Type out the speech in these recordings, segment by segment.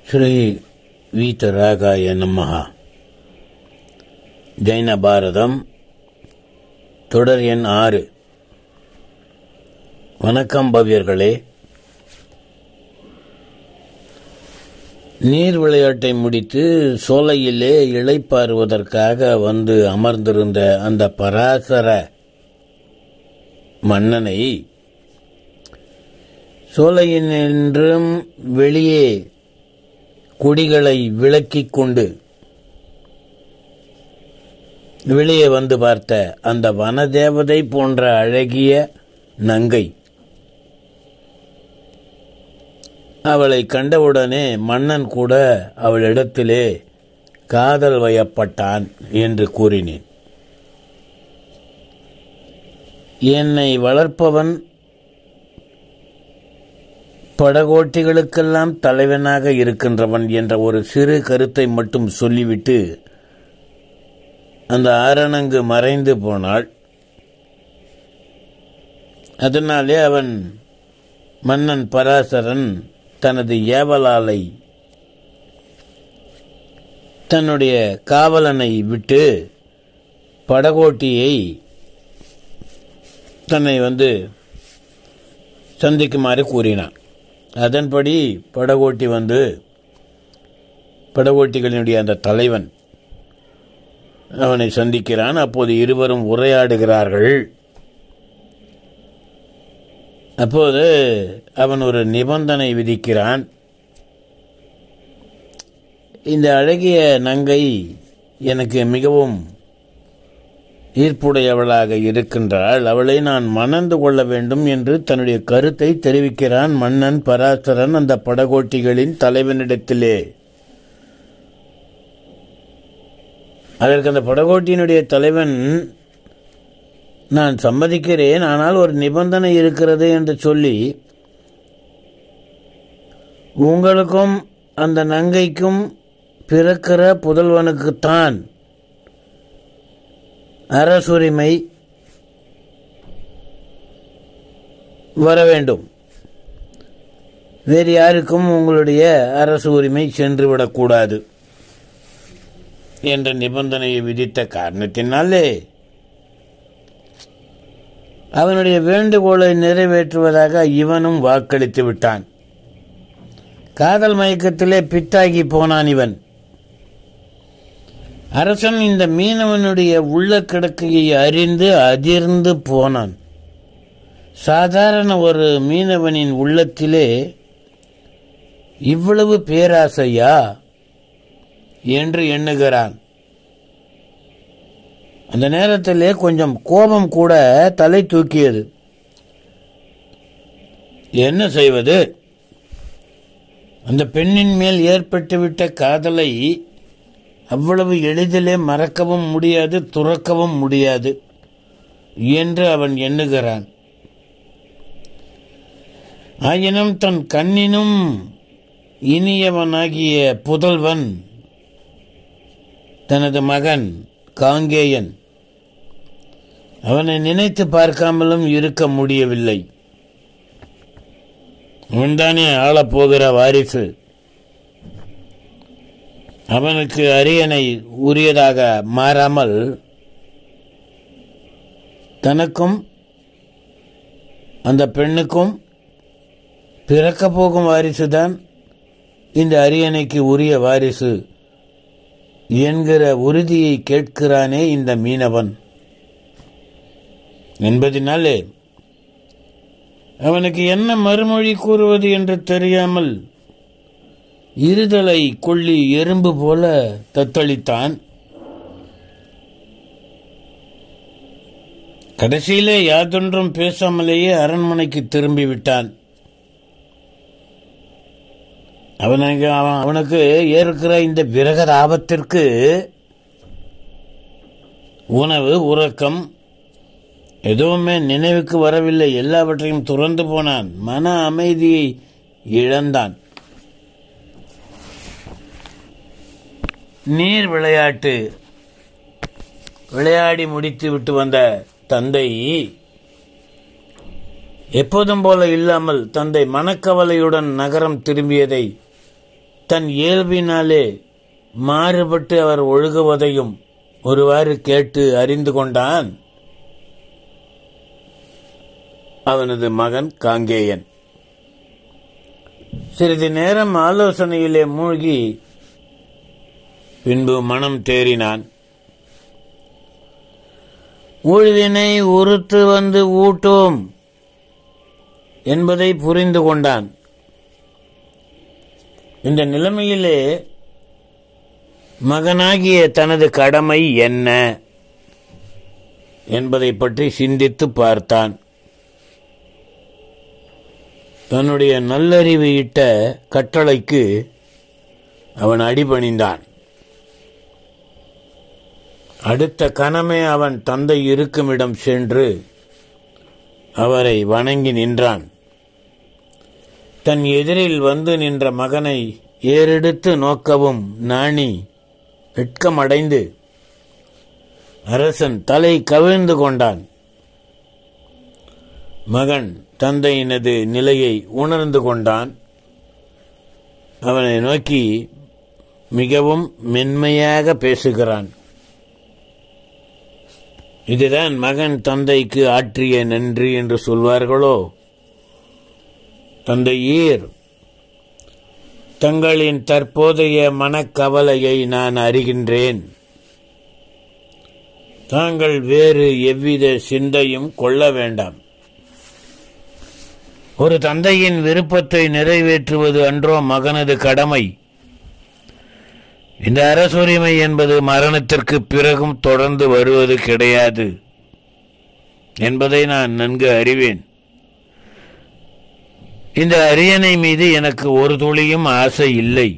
ஸ்ரீ வீதராகாய நமஹ ஜைன பாரதம் தொடர் எண் ஆறு வணக்கம் பவ்யர்களே நீர் விளையாட்டை முடித்து சோலையிலே இளைப்பாறுவதற்காக வந்து அமர்ந்திருந்த அந்த பராசர மன்னனை சோலையினின்றும் வெளியே கொடிகளை விலக்கிக் கொண்டு வெளியே வந்து பார்த்த அந்த வனதேவதை போன்ற அழகிய நங்கை அவளை கண்டவுடனே மன்னன் கூட அவளிடத்திலே காதல் வயப்பட்டான் என்று கூறினேன் என்னை வளர்ப்பவன் படகோட்டிகளுக்கெல்லாம் தலைவனாக இருக்கின்றவன் என்ற ஒரு சிறு கருத்தை மட்டும் சொல்லிவிட்டு அந்த ஆரணங்கு மறைந்து போனாள் அதனாலே அவன் மன்னன் பராசரன் தனது ஏவலாலை தன்னுடைய காவலனை விட்டு படகோட்டியை தன்னை வந்து சந்திக்குமாறு கூறினான் அதன்படி படகோட்டி வந்து படகோட்டிகளினுடைய அந்த தலைவன் அவனை சந்திக்கிறான் அப்போது இருவரும் உரையாடுகிறார்கள் அப்போது அவன் ஒரு நிபந்தனை விதிக்கிறான் இந்த அழகிய நங்கை எனக்கு மிகவும் ஈர்ப்புடையவளாக இருக்கின்றாள் அவளை நான் மணந்து கொள்ள வேண்டும் என்று தன்னுடைய கருத்தை தெரிவிக்கிறான் மன்னன் பராசரன் அந்த படகோட்டிகளின் தலைவனிடத்திலே அதற்கு அந்த படகோட்டியினுடைய தலைவன் நான் சம்மதிக்கிறேன் ஆனால் ஒரு நிபந்தனை இருக்கிறது என்று சொல்லி உங்களுக்கும் அந்த நங்கைக்கும் பிறக்கிற புதல்வனுக்குத்தான் அரசுரிமை வர வேண்டும் வேறு யாருக்கும் உங்களுடைய அரசு உரிமை சென்றுவிடக்கூடாது என்ற நிபந்தனையை விதித்த காரணத்தினாலே அவனுடைய வேண்டுகோளை நிறைவேற்றுவதாக இவனும் வாக்களித்து விட்டான் காதல் மயக்கத்திலே பித்தாகி போனான் இவன் அரசன் இந்த மீனவனுடைய உள்ள கிடக்கையை அறிந்து அதிர்ந்து போனான் சாதாரண ஒரு மீனவனின் உள்ளத்திலே இவ்வளவு பேராசையா என்று எண்ணுகிறான் அந்த நேரத்திலே கொஞ்சம் கோபம் கூட தலை தூக்கியது என்ன செய்வது அந்த பெண்ணின் மேல் ஏற்பட்டுவிட்ட காதலை அவ்வளவு எளிதிலே மறக்கவும் முடியாது துறக்கவும் முடியாது என்று அவன் எண்ணுகிறான் ஆயினும் தன் கண்ணினும் இனியவனாகிய புதல்வன் தனது மகன் காங்கேயன் அவனை நினைத்து பார்க்காமலும் இருக்க முடியவில்லை அவன்தானே ஆளப்போகிற வாரிசு அவனுக்கு அரியணை உரியதாக மாறாமல் தனக்கும் அந்த பெண்ணுக்கும் பிறக்க போகும் வாரிசுதான் இந்த அரியணைக்கு உரிய வாரிசு என்கிற உறுதியை கேட்கிறானே இந்த மீனவன் என்பதினாலே அவனுக்கு என்ன மறுமொழி கூறுவது என்று தெரியாமல் இருதலை கொள்ளி எறும்பு போல தத்தளித்தான் கடைசியிலே யாதொன்றும் பேசாமலேயே அரண்மனைக்கு திரும்பி விட்டான் அவனுக்கு அவன் அவனுக்கு ஏற்கிற இந்த விரக ஆபத்திற்கு உணவு உறக்கம் எதுவுமே நினைவுக்கு வரவில்லை எல்லாவற்றையும் துறந்து போனான் மன அமைதியை இழந்தான் நீர் விளையாட்டு விளையாடி முடித்து விட்டு வந்த தந்தை எப்போதும் போல இல்லாமல் தந்தை மனக்கவலையுடன் நகரம் திரும்பியதை தன் இயல்பினாலே மாறுபட்டு அவர் ஒழுகுவதையும் ஒருவாறு கேட்டு அறிந்து கொண்டான் அவனது மகன் காங்கேயன் சிறிது நேரம் ஆலோசனையிலே மூழ்கி பின்பு மனம் தேறினான் ஊழ்வினை உறுத்து வந்து ஊட்டும் என்பதை புரிந்து கொண்டான் இந்த நிலைமையிலே மகனாகிய தனது கடமை என்ன என்பதை பற்றி சிந்தித்து பார்த்தான் தன்னுடைய நல்லறிவு இட்ட கட்டளைக்கு அவன் அடிபணிந்தான் அடுத்த கணமே அவன் தந்தை இருக்குமிடம் சென்று அவரை வணங்கி நின்றான் தன் எதிரில் வந்து நின்ற மகனை ஏறெடுத்து நோக்கவும் நாணி வெட்கமடைந்து அரசன் தலை கவிழ்ந்து கொண்டான் மகன் தந்தையினது நிலையை உணர்ந்து கொண்டான் அவனை நோக்கி மிகவும் மென்மையாக பேசுகிறான் இதுதான் மகன் தந்தைக்கு ஆற்றிய நன்றி என்று சொல்வார்களோ தந்தையீர் தங்களின் தற்போதைய மனக்கவலையை நான் அறிகின்றேன் தாங்கள் வேறு எவ்வித சிந்தையும் கொள்ள வேண்டாம் ஒரு தந்தையின் விருப்பத்தை நிறைவேற்றுவது அன்றோ மகனது கடமை இந்த அரசுரிமை என்பது மரணத்திற்கு பிறகும் தொடர்ந்து வருவது கிடையாது என்பதை நான் நன்கு அறிவேன் இந்த அரியணை மீது எனக்கு ஒரு துளியும் ஆசை இல்லை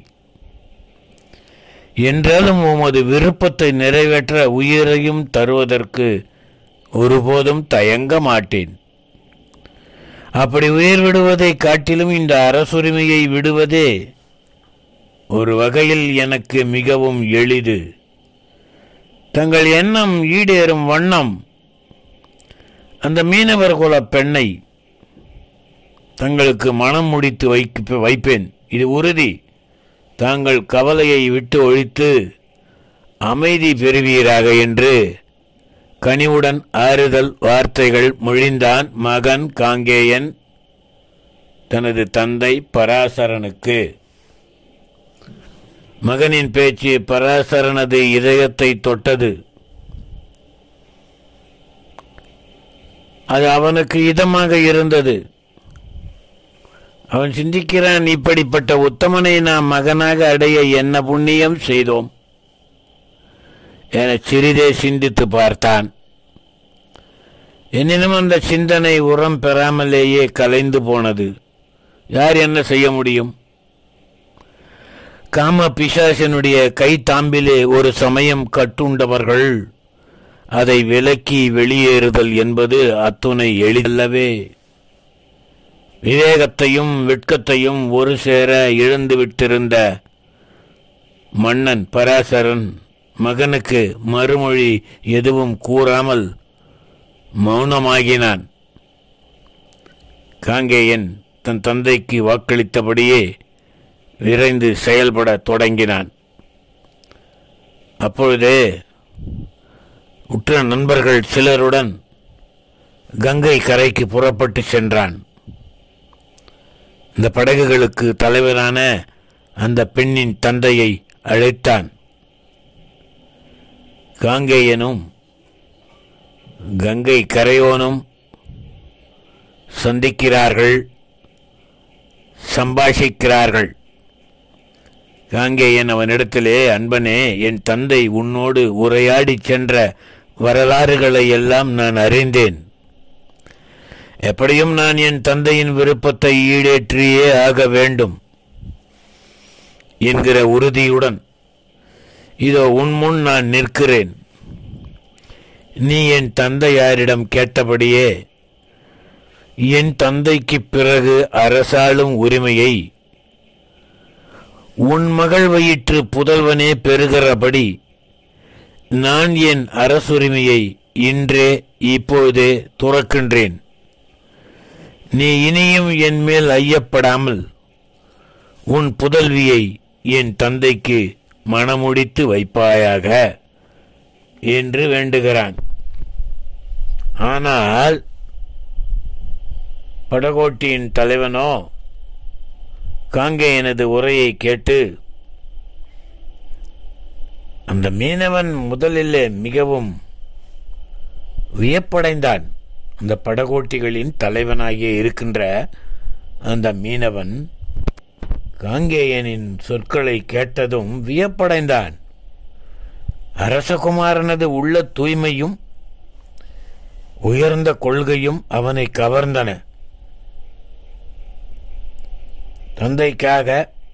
என்றாலும் உமது விருப்பத்தை நிறைவேற்ற உயிரையும் தருவதற்கு ஒருபோதும் தயங்க மாட்டேன் அப்படி உயிர் விடுவதை காட்டிலும் இந்த அரசுரிமையை விடுவதே ஒரு வகையில் எனக்கு மிகவும் எளிது தங்கள் எண்ணம் ஈடேறும் வண்ணம் அந்த மீனவர் குல பெண்ணை தங்களுக்கு மனம் முடித்து வைக்க வைப்பேன் இது உறுதி தாங்கள் கவலையை விட்டு ஒழித்து அமைதி பெறுவீராக என்று கனிவுடன் ஆறுதல் வார்த்தைகள் மொழிந்தான் மகன் காங்கேயன் தனது தந்தை பராசரனுக்கு மகனின் பேச்சு பராசரனது இதயத்தை தொட்டது அது அவனுக்கு இதமாக இருந்தது அவன் சிந்திக்கிறான் இப்படிப்பட்ட உத்தமனை நாம் மகனாக அடைய என்ன புண்ணியம் செய்தோம் என சிறிதே சிந்தித்து பார்த்தான் எனினும் அந்த சிந்தனை உரம் பெறாமலேயே கலைந்து போனது யார் என்ன செய்ய முடியும் காம பிசாசனுடைய கை தாம்பிலே ஒரு சமயம் கட்டுண்டவர்கள் அதை விலக்கி வெளியேறுதல் என்பது அத்துணை எளிதல்லவே விவேகத்தையும் வெட்கத்தையும் ஒரு சேர இழந்துவிட்டிருந்த மன்னன் பராசரன் மகனுக்கு மறுமொழி எதுவும் கூறாமல் மௌனமாகினான் காங்கேயன் தன் தந்தைக்கு வாக்களித்தபடியே விரைந்து செயல்பட தொடங்கினான் அப்பொழுதே உற்ற நண்பர்கள் சிலருடன் கங்கை கரைக்கு புறப்பட்டு சென்றான் இந்த படகுகளுக்கு தலைவரான அந்த பெண்ணின் தந்தையை அழைத்தான் காங்கேயனும் கங்கை கரையோனும் சந்திக்கிறார்கள் சம்பாஷிக்கிறார்கள் காங்கேயன் அவனிடத்திலே அன்பனே என் தந்தை உன்னோடு உரையாடி சென்ற வரலாறுகளை எல்லாம் நான் அறிந்தேன் எப்படியும் நான் என் தந்தையின் விருப்பத்தை ஈடேற்றியே ஆக வேண்டும் என்கிற உறுதியுடன் இதோ உன் முன் நான் நிற்கிறேன் நீ என் தந்தையாரிடம் கேட்டபடியே என் தந்தைக்கு பிறகு அரசாளும் உரிமையை உன் மகள் வயிற்று புதல்வனே பெறுகிறபடி நான் என் அரசுரிமையை இன்றே இப்பொழுதே துறக்கின்றேன் நீ இனியும் என் மேல் ஐயப்படாமல் உன் புதல்வியை என் தந்தைக்கு மணமுடித்து வைப்பாயாக என்று வேண்டுகிறான் ஆனால் படகோட்டியின் தலைவனோ காங்கேயனது உரையை கேட்டு அந்த மீனவன் முதலில் மிகவும் வியப்படைந்தான் அந்த படகோட்டிகளின் தலைவனாகிய இருக்கின்ற அந்த மீனவன் காங்கேயனின் சொற்களை கேட்டதும் வியப்படைந்தான் அரசகுமாரனது உள்ள தூய்மையும் உயர்ந்த கொள்கையும் அவனை கவர்ந்தன தந்தைக்காக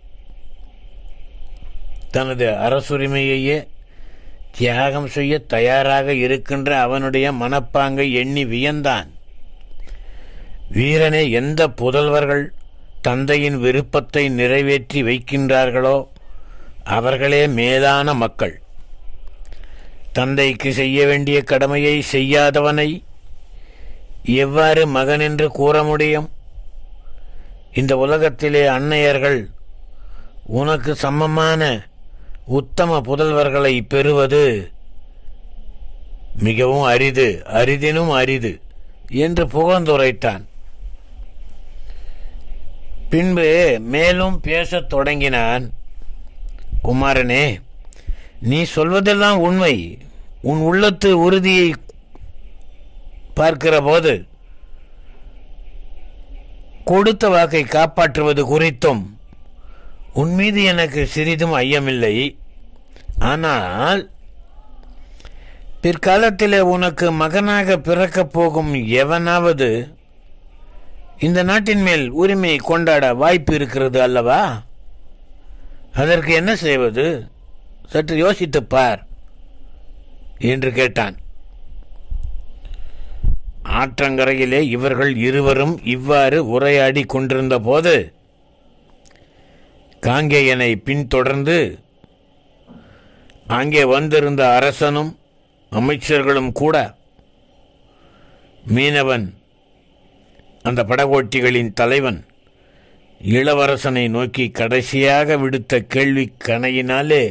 தனது அரசுரிமையையே தியாகம் செய்ய தயாராக இருக்கின்ற அவனுடைய மனப்பாங்கை எண்ணி வியந்தான் வீரனே எந்த புதல்வர்கள் தந்தையின் விருப்பத்தை நிறைவேற்றி வைக்கின்றார்களோ அவர்களே மேலான மக்கள் தந்தைக்கு செய்ய வேண்டிய கடமையை செய்யாதவனை எவ்வாறு மகன் என்று கூற முடியும் இந்த உலகத்திலே அன்னையர்கள் உனக்கு சமமான உத்தம புதல்வர்களை பெறுவது மிகவும் அரிது அரிதினும் அரிது என்று புகழ்ந்துரைத்தான் பின்பு மேலும் பேசத் தொடங்கினான் குமாரனே நீ சொல்வதெல்லாம் உண்மை உன் உள்ளத்து உறுதியை பார்க்கிற போது கொடுத்த வாக்கை காப்பாற்றுவது குறித்தும் உன் மீது எனக்கு சிறிதும் ஐயமில்லை ஆனால் பிற்காலத்திலே உனக்கு மகனாக பிறக்கப் போகும் எவனாவது இந்த நாட்டின் மேல் உரிமை கொண்டாட வாய்ப்பு இருக்கிறது அல்லவா அதற்கு என்ன செய்வது சற்று யோசித்துப் பார் என்று கேட்டான் ஆற்றங்கரையிலே இவர்கள் இருவரும் இவ்வாறு உரையாடி கொண்டிருந்த போது காங்கேயனை பின்தொடர்ந்து அங்கே வந்திருந்த அரசனும் அமைச்சர்களும் கூட மீனவன் அந்த படகோட்டிகளின் தலைவன் இளவரசனை நோக்கி கடைசியாக விடுத்த கேள்வி கணையினாலே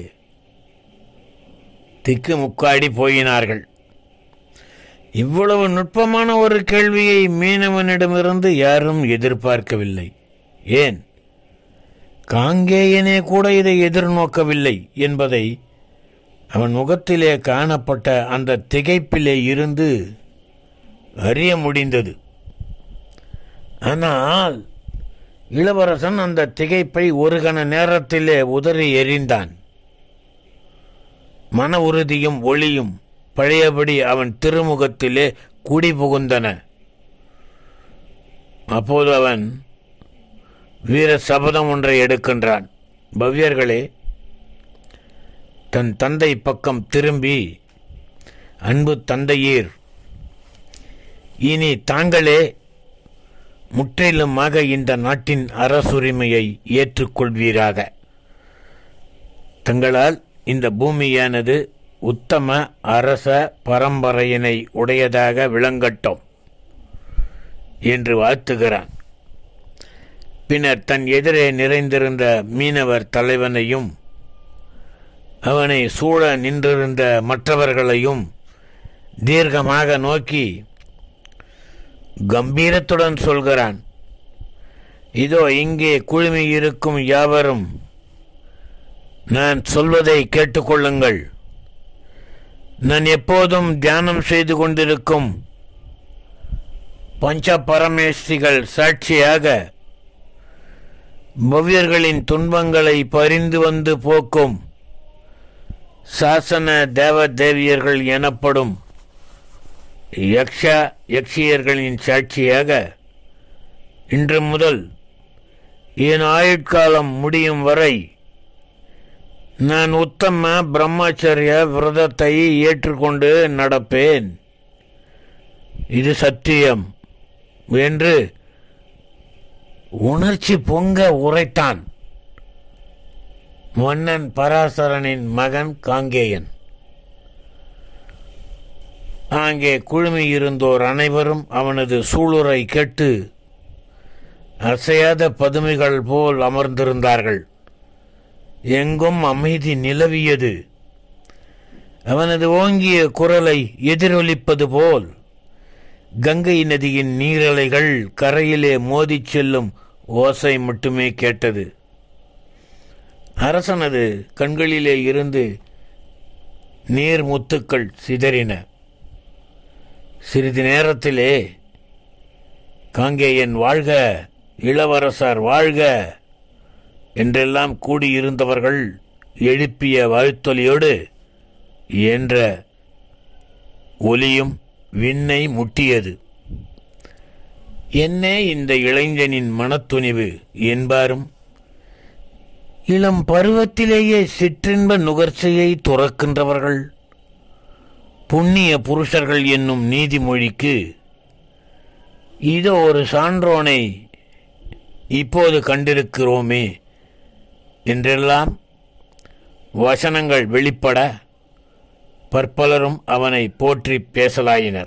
திக்கு முக்காடி போயினார்கள் இவ்வளவு நுட்பமான ஒரு கேள்வியை மீனவனிடமிருந்து யாரும் எதிர்பார்க்கவில்லை ஏன் காங்கேயனே கூட இதை எதிர்நோக்கவில்லை என்பதை அவன் முகத்திலே காணப்பட்ட அந்த திகைப்பிலே இருந்து அறிய முடிந்தது ஆனால் இளவரசன் அந்த திகைப்பை ஒரு கண நேரத்திலே உதறி எறிந்தான் மன உறுதியும் ஒளியும் பழையபடி அவன் திருமுகத்திலே குடி புகுந்தன அப்போது அவன் வீர சபதம் ஒன்றை எடுக்கின்றான் பவ்யர்களே தன் தந்தை பக்கம் திரும்பி அன்பு தந்தையீர் இனி தாங்களே முற்றிலுமாக இந்த நாட்டின் அரசுரிமையை ஏற்றுக்கொள்வீராக தங்களால் இந்த பூமியானது உத்தம அரச பரம்பரையினை உடையதாக விளங்கட்டும் என்று வாழ்த்துகிறான் பின்னர் தன் எதிரே நிறைந்திருந்த மீனவர் தலைவனையும் அவனை சூழ நின்றிருந்த மற்றவர்களையும் தீர்க்கமாக நோக்கி கம்பீரத்துடன் சொல்கிறான் இதோ இங்கே குழுமி இருக்கும் யாவரும் நான் சொல்வதை கேட்டுக்கொள்ளுங்கள் நான் எப்போதும் தியானம் செய்து கொண்டிருக்கும் பஞ்ச பரமேஸ்திகள் சாட்சியாக பவ்யர்களின் துன்பங்களை பரிந்து வந்து போக்கும் சாசன தேவ தேவியர்கள் எனப்படும் யக்ஷா யக்ஷியர்களின் சாட்சியாக இன்று முதல் என் ஆயுட்காலம் முடியும் வரை நான் உத்தம பிரம்மச்சரிய விரதத்தை ஏற்றுக்கொண்டு நடப்பேன் இது சத்தியம் என்று உணர்ச்சி பொங்க உரைத்தான் மன்னன் பராசரனின் மகன் காங்கேயன் அங்கே குழுமி இருந்தோர் அனைவரும் அவனது சூளுரை கேட்டு அசையாத பதுமைகள் போல் அமர்ந்திருந்தார்கள் எங்கும் அமைதி நிலவியது அவனது ஓங்கிய குரலை எதிரொலிப்பது போல் கங்கை நதியின் நீரலைகள் கரையிலே மோதிச் செல்லும் ஓசை மட்டுமே கேட்டது அரசனது கண்களிலே இருந்து நீர் முத்துக்கள் சிதறின சிறிது நேரத்திலே காங்கேயன் வாழ்க இளவரசர் வாழ்க என்றெல்லாம் கூடியிருந்தவர்கள் எழுப்பிய வாழ்த்தொலியோடு என்ற ஒலியும் விண்ணை முட்டியது என்ன இந்த இளைஞனின் மனத்துணிவு என்பாரும் இளம் பருவத்திலேயே சிற்றின்ப நுகர்ச்சியை துறக்கின்றவர்கள் புண்ணிய புருஷர்கள் என்னும் நீதிமொழிக்கு இதோ ஒரு சான்றோனை இப்போது கண்டிருக்கிறோமே என்றெல்லாம் வசனங்கள் வெளிப்பட பற்பலரும் அவனை போற்றி பேசலாயினர்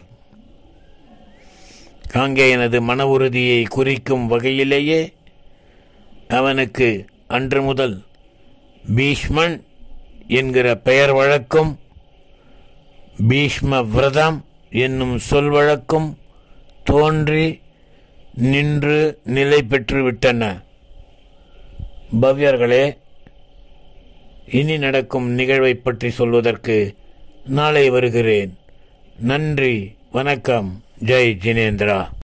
காங்கேயனது மன உறுதியை குறிக்கும் வகையிலேயே அவனுக்கு அன்று முதல் பீஷ்மன் என்கிற பெயர் வழக்கும் பீஷ்ம விரதம் என்னும் சொல் வழக்கும் தோன்றி நின்று நிலை பெற்று விட்டன பவ்யர்களே இனி நடக்கும் நிகழ்வை பற்றி சொல்வதற்கு நாளை வருகிறேன் நன்றி வணக்கம் ஜெய் ஜினேந்திரா